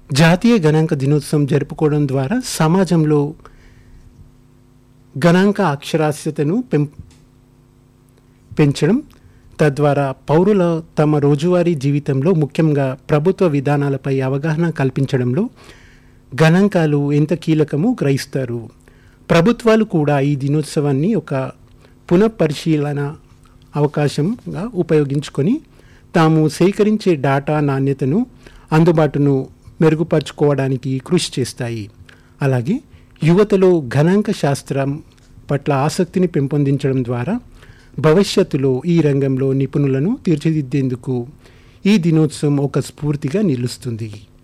జాతీయ గణాంక దినోత్సవం జరుపుకోవడం ద్వారా సమాజంలో గణాంక అక్షరాస్యతను పెం పెంచడం తద్వారా పౌరుల తమ రోజువారీ జీవితంలో ముఖ్యంగా ప్రభుత్వ విధానాలపై అవగాహన కల్పించడంలో గణాంకాలు ఎంత కీలకమో గ్రహిస్తారు ప్రభుత్వాలు కూడా ఈ దినోత్సవాన్ని ఒక పునఃపరిశీలన అవకాశంగా ఉపయోగించుకొని తాము సేకరించే డాటా నాణ్యతను అందుబాటును మెరుగుపరుచుకోవడానికి కృషి చేస్తాయి అలాగే యువతలో గణాంక శాస్త్రం పట్ల ఆసక్తిని పెంపొందించడం ద్వారా భవిష్యత్తులో ఈ రంగంలో నిపుణులను తీర్చిదిద్దేందుకు ఈ దినోత్సవం ఒక స్ఫూర్తిగా నిలుస్తుంది